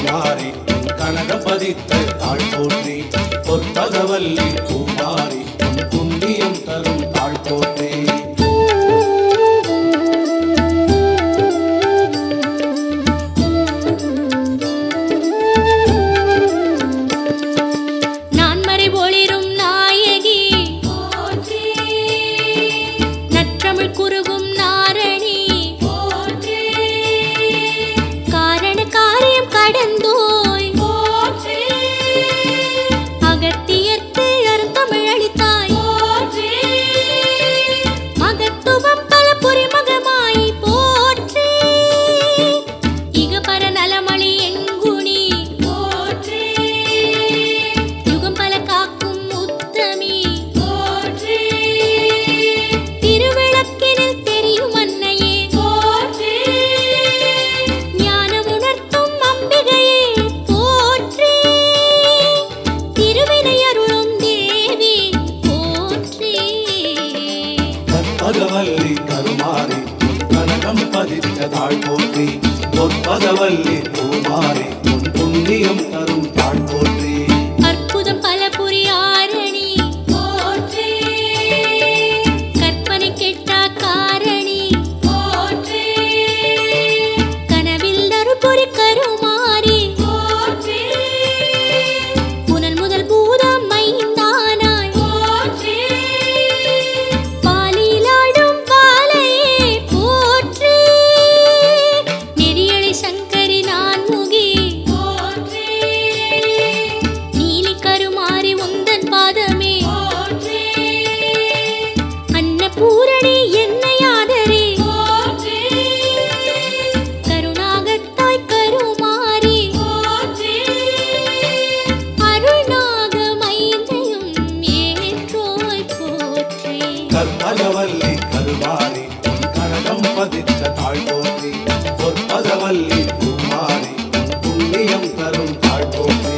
கருமாறி உன் கனக பதித்த தாழ் போற்றி பொற்பகவல்லி பூமாரி உன் புண்ணியம் தரும் தாழ் போற்றி நான் மறை ஒளிரும் நாயகி நற்றமிழ் குறுகும் நாரணி காரண காரியம் கடந்தோய் அகத்தியர்க்கு அருந்தமிழ் அளித்தாய் மகத்துவம் பல புரிமகமாய் போற்றி இகபர நலமளி எங்குணி யுகம் பல காக்கும் உத்தமி திருவிளக்கினில் தெரியும் அன்னையே ஞானம் உணர்த்தும் அம்பிகையே போற்றி திருவினை அருளும் தேவி போற்றி கற்பகவல்லி கருமாறி உன் கனகம் பதித்த தாழ் போற்றி பொற்பகவல்லி பூமாரி உன் புண்ணியம் தரும் தாழ் போற்றி அற்புதம் பல புரியாரணி கற்பனை கெட்டா காரணி கனவில் அருள்புரி கருமாறி புனல் முதல் பூதம் மைந்தானாய் பாலிலாடும் பாலையே போற்றி நெறியளை சங்கரி நான் முகி நீலி கருமாறி உந்தன் பாதமே அன்னபூரணி என்னை ஆதரே கருணாகத்தாய் கருமாறி அருள்நாக மைந்தையும் ஏற்றோய் போற்றி கற்பகவல்லி கருமாரி உன் கனகம் பதித்த தாழ் போற்றி பொற்பகவல்லி பூமாரி உன் புண்ணியம் தரும் தாழ் போற்றி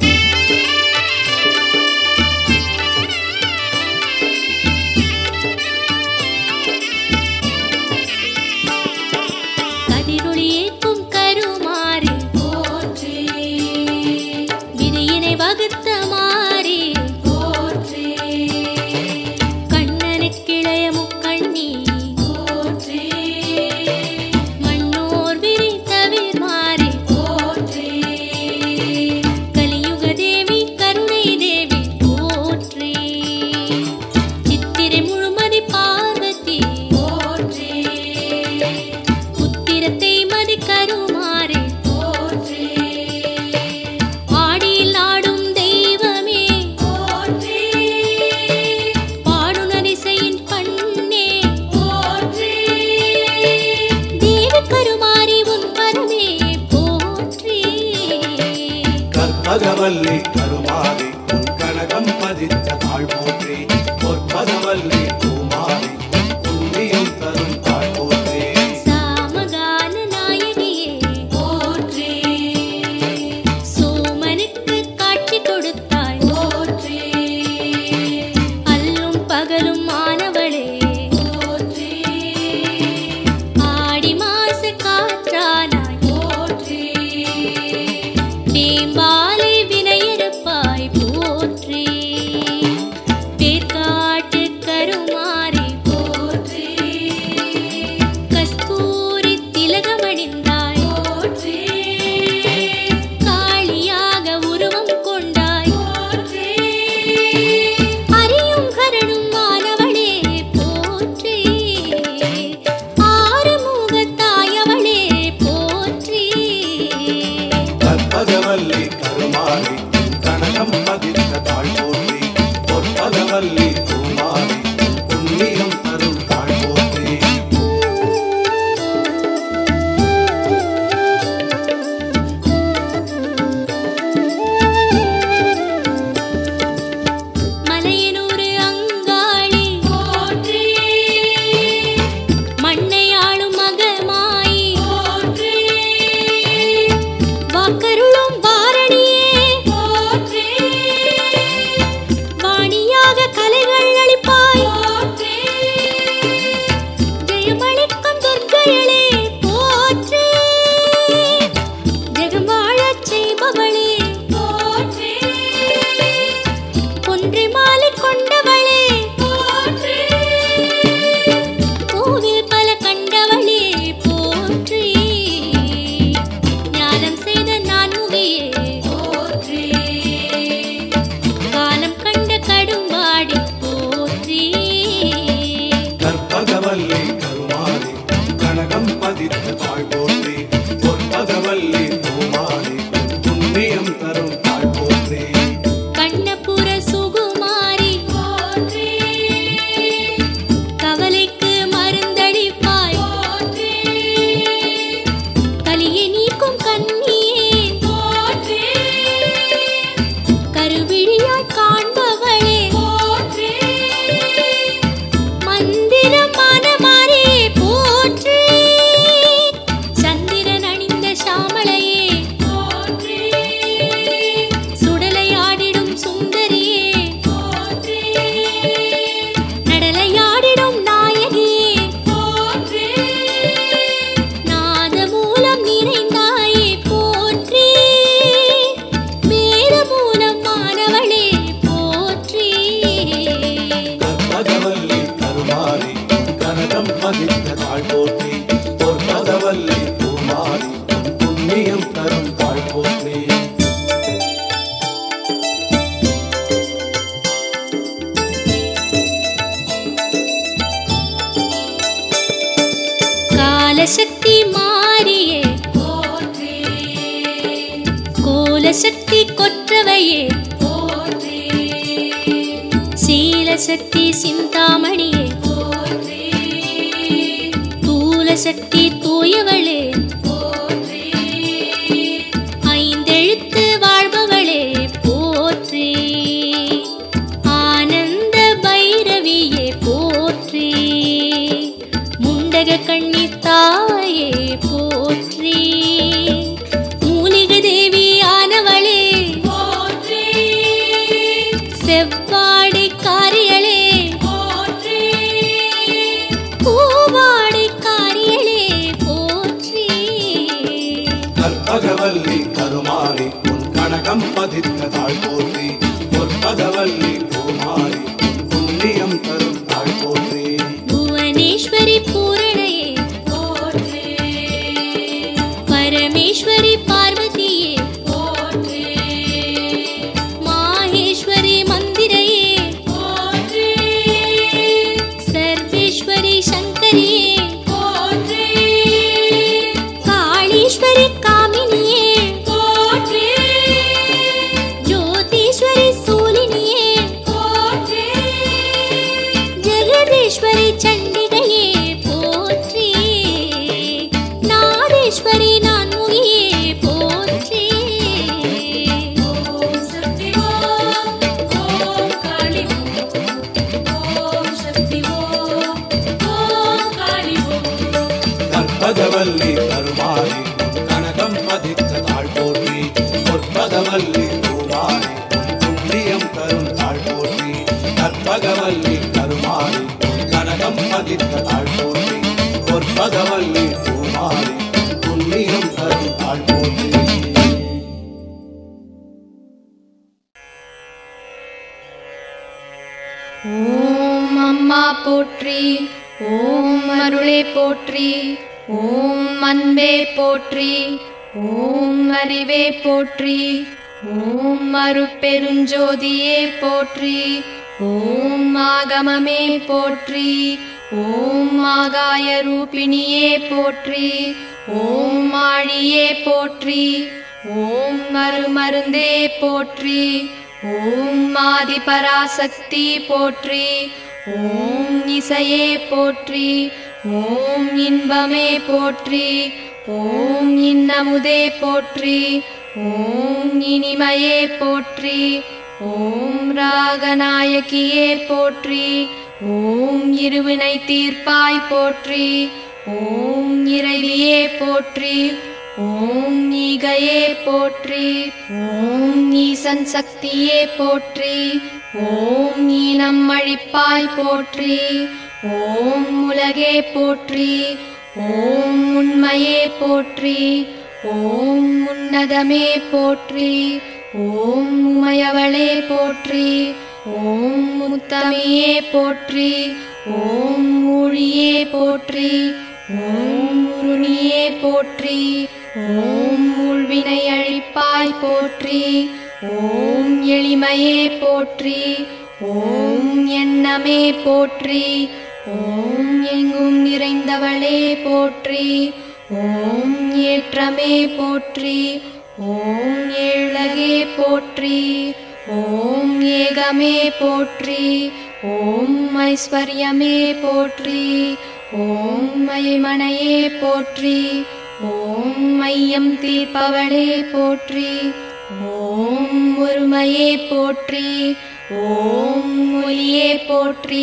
கதிரொளியேக்கும் கருமாறி விதியினை வகுத்த மாறி கண்ணனுக்கிளைய முக்கண்ணி மண்ணோர் விரி தவிர் மாறி கலியுக தேவி கருணை தேவி போற்றி சித்திரை முழுமதி பார்வதி புத்திரத்தை மதி கருமாறே ஆடியில் ஆடும் தெய்வமே பாடுனரிசையின் பண்ணே தேவி கருமாரி உன் பரமே போற்றி கற்பகவல்லி கருமாரி உன் கனகம் பதித்த தாழ் போற்றி பொற்பகவல்லி பூமாரி உன் புண்ணியம் தரும் தாழ் போற்றி சாமகான நாயகியே சோமனுக்கு காட்சி கொடுத்தாய் அல்லும் பகலும் மாணவளே ஆடி மாச காற்றானாய் வேம்பாலை வினையறுப்பாய் போற்றி பேர்காட்டு கருமாறி கஸ்தூரி திலகமணிந்தாய் காளியாக உருவம் கொண்டாய் அறியும் கரணும் மாணவளே போற்றி ஆறுமுகத்தாயவளே போற்றி கற்பகவல்லி கருமாரி உன் கனகம் பதித்த தாழ் போற்றி பொற்பகவல்லி பூமாரி உன் புண்ணியம் தரும் தாழ் போற்றி மலையனூர் அங்காளி மண்ணையாளும் மகமாயி வாக்கருளும் வாரணியே வாணியாக கலைகள் அளிப்பாய் காலசக்தி மாறியே போற்றி கோலசக்தி கொற்றவையே போற்றி சீலசக்தி சிந்தாமணியே போற்றி தூலசக்தி தூயவளே போற்றி ஐந்தெழுத்து வாழ்பவளே போற்றி ஆனந்த பைரவியே போற்றி முண்டக கண்ணி தாயே போற்றி மூலிக தேவியானவளே போற்றி செவ்வாடை காரியளே போற்றி பூவாடை காரியளே போற்றி கற்பகவல்லி கருமாறி உன் கனகம் பதித்த தாழ் போற்றி பொற்பகவல்லி பூமாரி உன் புண்ணியம் தரும் தாழ் போற்றி புவனேஸ்வரி பூரணையே போற்றி பரமேஸ்வரி பார்வதியே போற்றி மாகேஸ்வரி மந்திரையே போற்றி சர்வேஸ்வரி சங்கரியே போற்றி காளீஸ்வரி காமினியே போற்றி ஜோதீஸ்வரி சூலினியே போற்றி ஜெகதீஸ்வரி சண்டிகையே போற்றி நாதேஸ்வரி நான்முகியே போற்றி ஓம் சக்தி ஓம் ஓம் காளி ஓம் சக்தி ஓம் ஓம் காளி ஓம் கற்பகவல்லி கருமாரி உன் கனகம் பதித்த தாழ் போற்றி பொற்பகவல்லி பூமாரி உன் புண்ணியம் தரும் தாழ் போற்றி கற்பகவல்லி கருமாரி உன் கனகம் பதித்த தாழ் போற்றி பொற்பகவல்லி பூமாரி உன் புண்ணியம் தரும் தாழ் போற்றி ஓம் அம்மா போற்றி ஓம் அருளே போற்றி ஓம் அன்பே போற்றி ஓம் அறிவே போற்றி ஓம் அருட்பெருஞ்சோதியே போற்றி ஓம் ஆகமமே போற்றி ஓம் ஆகாய ரூபிணியே போற்றி ஓம் ஆழியே போற்றி ஓம் மருமருந்தே போற்றி ஓம் ஆதி பராசக்தி போற்றி ஓம் இசையே போற்றி ஓம் இன்பமே போற்றி ஓம் இன்னமுதே போற்றி ஓம் இனிமையே போற்றி ஓம் ராகநாயகியே போற்றி ஓம் இருவினை தீர்ப்பாய் போற்றி ஓம் இறைவியே போற்றி ஓம் ஈகையே போற்றி ஓம் ஈசன் சக்தியே போற்றி ஓம் ஈனம் அழிப்பாய் போற்றி ஓம் உலகே போற்றி ஓம் உண்மையே போற்றி ஓம் உன்னதமே போற்றி ஓம் உமையவளே போற்றி ஓம் முத்தமையே போற்றி ஓம் ஊழியே போற்றி ஓம் உருணியே போற்றி ஓம் உள்வினை அழிப்பாய் போற்றி ஓம் எளிமையே போற்றி ஓம் எண்ணமே போற்றி ஓம் எங்கும் நிறைந்தவளே போற்றி ஓம் ஏற்றமே போற்றி ஓம் ஏழகே போற்றி ஓம் ஏகமே போற்றி ஓம் ஐஸ்வர்யமே போற்றி ஓம் மைமனையே போற்றி ஓம் மையம் தீர்ப்பவளே போற்றி ஓம் ஒருமையே போற்றி ஓம் ஒளியே போற்றி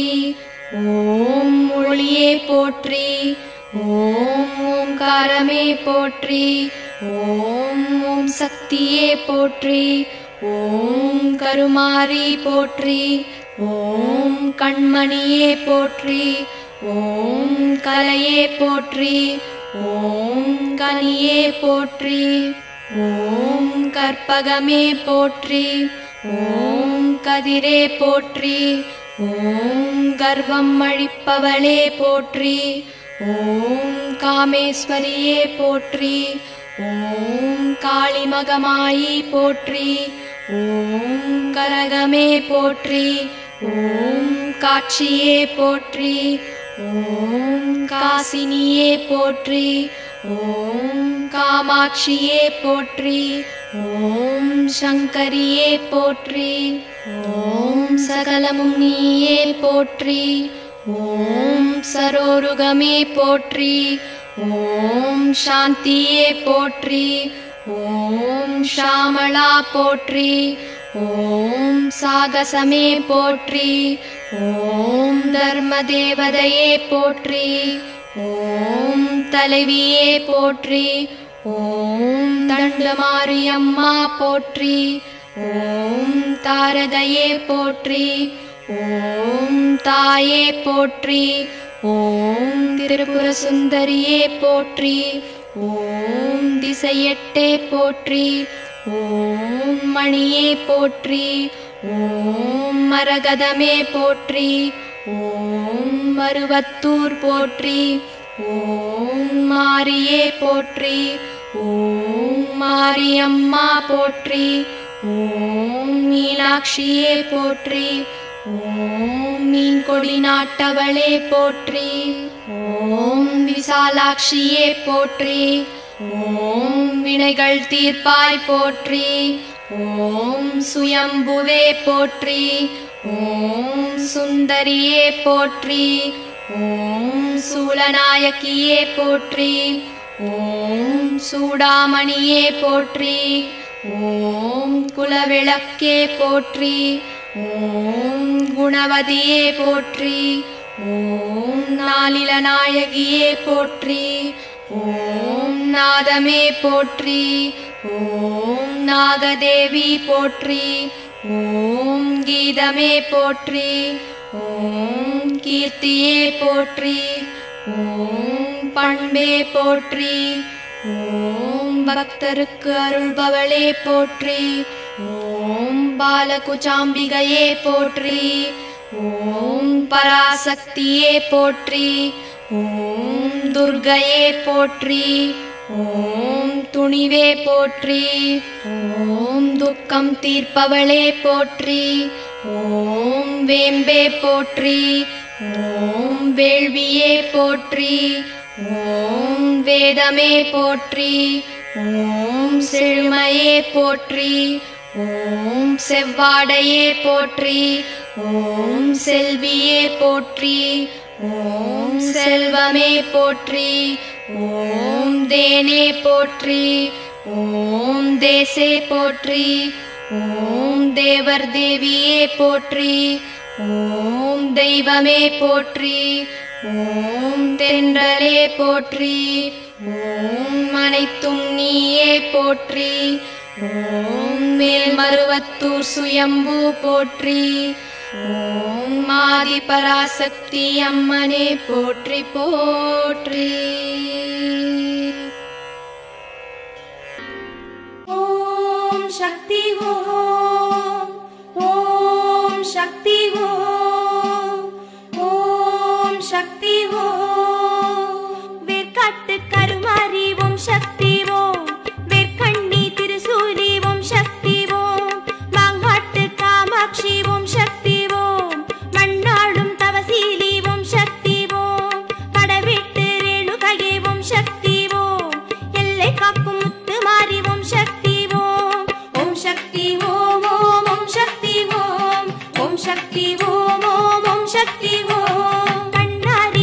ஓம் ஒளியே போற்றி ஓம் ஓம்காரமே போற்றி ஓம் ஓம் சக்தியே போற்றி ஓம் கருமாரி போற்றி ஓம் கண்மணியே போற்றி ஓம் கலையே போற்றி ஓம் கனியே போற்றி ஓம் கற்பகமே போற்றி ஓம் கதிரே போற்றி ஓம் கர்வம் அழிப்பவளே போற்றி ஓம் காமேஸ்வரியே போற்றி ஓம் காளிமகமாயி போற்றி ஓம் கரகமே போற்றி ஓம் காட்சியே போற்றி ஓம் காசினியே போற்றி ஓம் காமாட்சியே போற்றி ஓம் சங்கரியே போற்றி ஓம் சகலமும் நீயே போற்றி ஓம் சரோருகமே போற்றி ஓம் சாந்தியே போற்றி ஓம் ஷாமளா போற்றி ஓம் சாகசமே போற்றி ஓம் தர்மதேவதையே போற்றி ஓம் தலைவியே போற்றி ஓம் தண்டமாரியம்மா போற்றி ஓம் தாரதையே போற்றி ஓம் தாயே போற்றி ஓம் திரிபுர சுந்தரியே போற்றி ஓம் திசையெட்டே போற்றி ஓம் மணியே போற்றி ஓம் மரகதமே போற்றி ஓம் மருவத்தூர் போற்றி ஓம் மாரியே போற்றி ஓம் மாரியம்மா போற்றி ஓம் மீனாட்சியே போற்றி ஓம் மீன் கொடி நாட்டவளே போற்றி ஓம் விசாலாட்சியே போற்றி ஓம் வினைகள் தீர்ப்பாய் போற்றி ஓம் சுயம்புவே போற்றி ஓம் சுந்தரியே போற்றி ஓம் சூலநாயகியே போற்றி ஓம் சூடாமணியே போற்றி ஓம் குலவிளக்கே போற்றி ஓம் குணவதியே போற்றி ஓம் நாளில நாயகியே போற்றி ஓம் நாதமே போற்றி ஓம் நாகதேவி போற்றி ஓம் கீதமே போற்றி ஓம் கீர்த்தியே போற்றி ஓம் பண்பே போற்றி ஓம் பக்தருக்கு அருள்பவளே போற்றி ஓம் பாலகுச்சாம்பிகையே போற்றி ஓம் பராசக்தியே போற்றி ஓம் துர்கையே போற்றி ஓம் துணிவே போற்றி ஓம் துக்கம் தீர்ப்பவளே போற்றி ஓம் வேம்பே போற்றி ஓம் வேள்வியே போற்றி ஓம் வேதமே போற்றி ஓம் செழுமையே போற்றி ஓம் செவ்வாடையே போற்றி ஓம் செல்வியே போற்றி ஓம் செல்வமே போற்றி ஓம் தேனே போற்றி ஓம் தேசே போற்றி ஓம் தேவர் தேவியே போற்றி ஓம் தெய்வமே போற்றி ஓம் தென்றலே போற்றி ஓம் அனைத்தும் நீயே போற்றி ஓம் மேல்மருவத்தூர் சுயம்பு போற்றி ஓம் ஆதி பராசக்தி அம்மனே போற்றி போற்றி ஓம் சக்தி ஓம் ஓம் சக்தி ஓம் ஓம் சக்தி ஓம் வேர்க்காட்டு கருமாரி ஓம் சக்தி ஓம் வேர்க்கண்ணி திருசூலி ஓம் சக்தி ஓம் மாங்காட்டு காமாட்சி ஓம் சக்தி ஓம் மண்ணாடும் தவசீலி ஓம் சக்தி ஓம் படவிட்டு ரேணுகையே ஓம் சக்தி ஓம் எல்லை காக்கும் முத்து மாறி ஓம் சக்தி ஓம் ஓம் சக்தி ஓம் ஓம் ஓம் சக்தி ஓம் ஓம் சக்தி ஓம் ஓம் ஓம் சக்தி ஓம் கண்ணார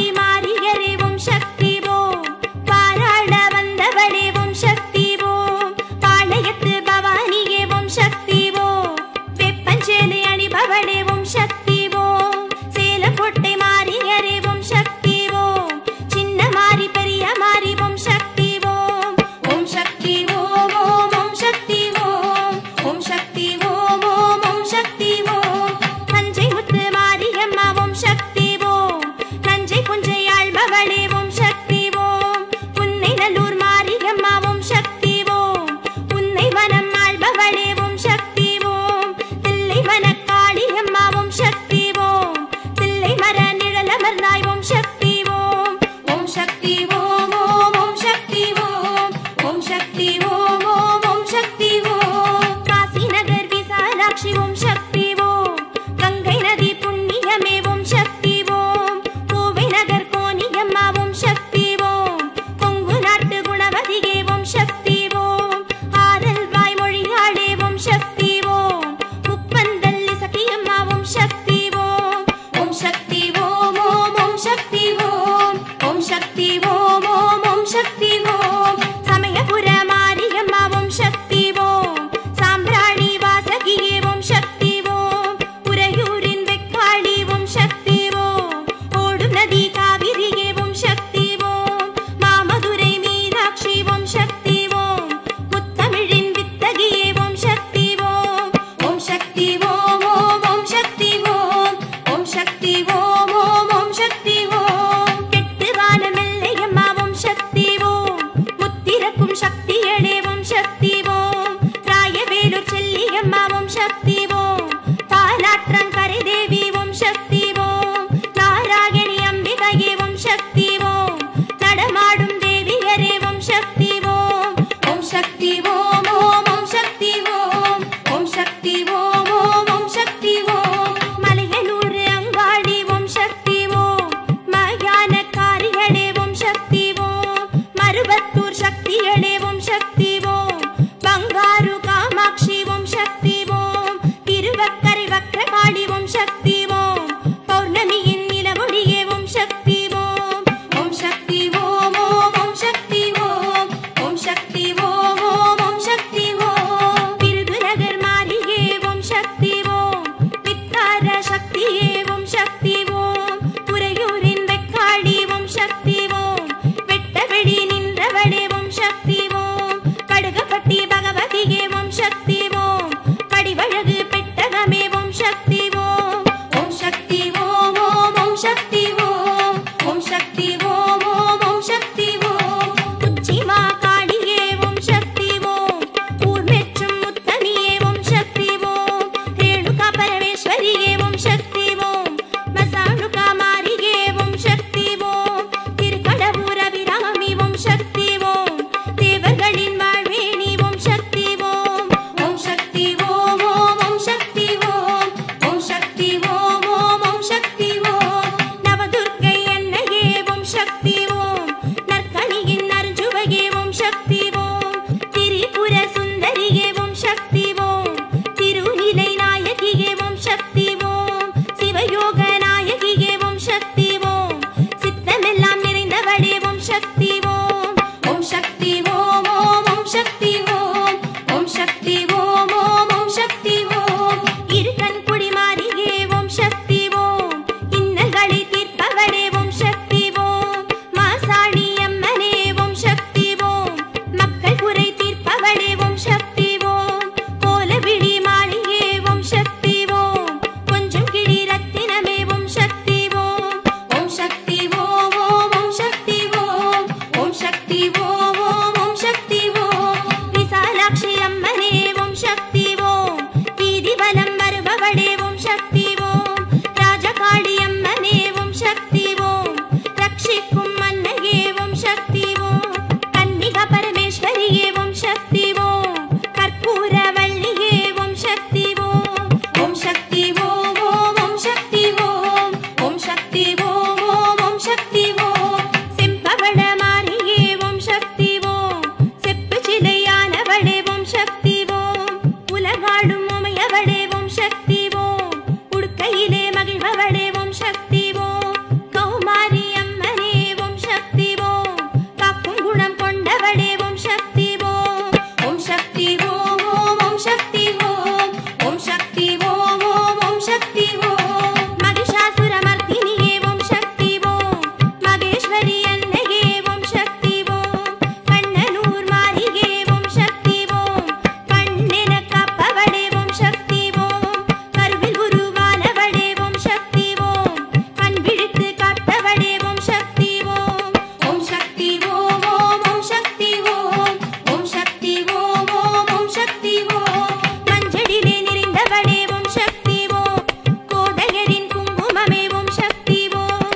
ஓம் ஓம் ஓம் சக்தி ஓம் செம்பவள மாரியே ஓம் சக்தி ஓம் செப்பு சிலையானவளே ஓம் சக்தி ஓம் உலகாடும் உமையவளே ஓம் சக்தி ஓம் உடுக்கையிலே மகிழ்பவளே ஓம் சக்தி ஓம் கௌமாரி அம்மனே ஓம் சக்தி ஓம் காக்கும் குணம் கொண்டவளே ஓம் சக்தி ஓம் ஓம் சக்தி ஓம் ஓம் ஓம் சக்தி ஓம் ஓம் சக்தி ஓம் ஓம் ஓம் சக்தி ஓம் மகிஷாசுரமர்த்தினியே ஓம் சக்தி ஓம் மகேஸ்வரி அன்னையே ஓம் சக்தி ஓம் கண்ணனூர் மாரியே ஓம் சக்தி ஓம் கண்ணென காப்பவளே ஓம் சக்தி ஓம் கருவில் உருவானவளே ஓம் சக்தி ஓம் கண் விழித்து காத்தவளே ஓம் சக்தி ஓம் ஓம் சக்தி ஓம் ஓம் ஓம் சக்தி ஓம் ஓம் சக்தி ஓம் ஓம் ஓம் சக்தி ஓம் மஞ்சளிலே நிறைந்தவளே ஓம் சக்தி ஓம் கோதையரின் குங்குமமே ஓம் சக்தி ஓம்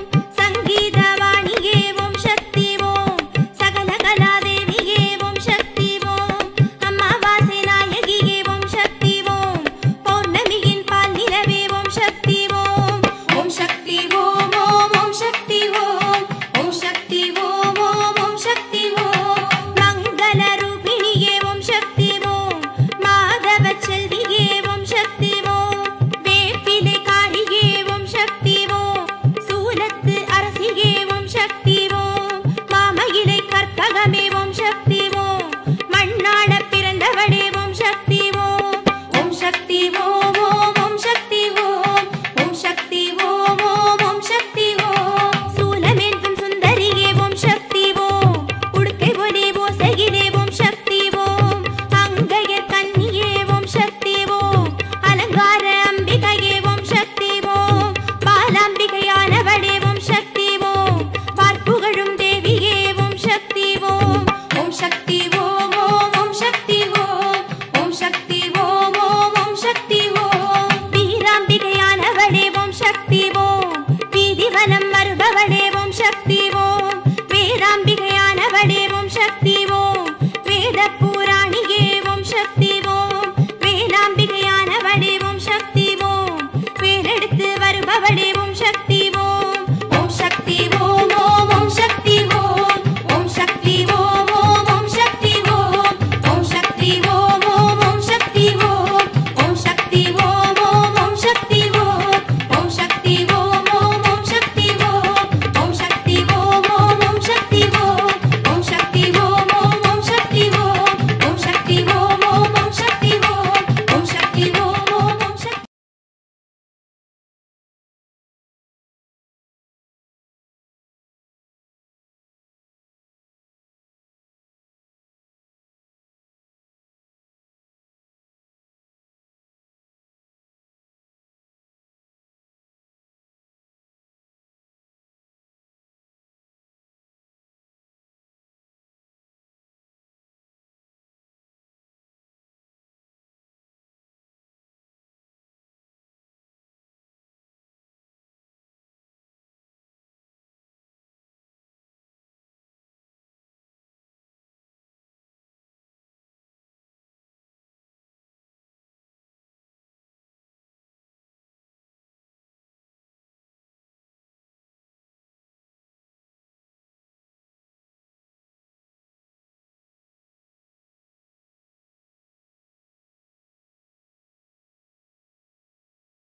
சங்கீதவாணியே ஓம் சக்தி ஓம் சகல கலாதேவியே ஓம் சக்தி ஓம் அம்மாவாசை நாயகியே ஓம் சக்தி ஓம் பௌர்ணமியின் பால் நிலவே ஓம் சக்தி ஓம் ஓம் சக்தி ஓம் ஓம் ஓம் சக்தி ஓம் ஓம் சக்தி ஓம் ஓம் ஓம் சக்தி ஓம் மங்கள ரூபிணியே ஓம் சக்தி ஓம் மாதவ செல்வியே ஓம் சக்தி ஓம் வேப்பிலை காளியே ஓம் சக்தி ஓம் சூலத்து அரசியே ஓம் சக்தி ஓம் மாமயிலை கற்பகமே ஓம் சக்தி ஓம் மண்ணாட பிறந்தவளே ஓம் சக்தி ஓம் ஓம் சக்தி ஓம் ஓம் ஓம் சக்தி ஓம் ஓம் சக்தி ஓம் ஓம் ஓம் சக்தி ஓம் சூலமேந்தும் சுந்தரியே ஓம் சக்தி ஓம் உடுக்கை ஒலி ஓசையிலே ஓம் சக்தி ஓம் அங்கையர் கன்னியே ஓம் சக்தி ஓம் அலங்கார அம்பிகையே ஓம் சக்தி ஓம் பாலாம்பிகையானவளே ஓம் சக்தி ஓம் பார்ப்புகழும் தேவியே ஓம் சக்தி ஓம் ஓம் சக்தி ஓம் ஓம் ஓம் சக்தி ஓம் ஓம் சக்தி ஓம் ஓம் ஓம் சக்தி ஓம் வீராம்பிகையானவளே ஓம் சக்தி ஓம் வீதிவனம் வருபவளே ஓம் சக்தி ஓம்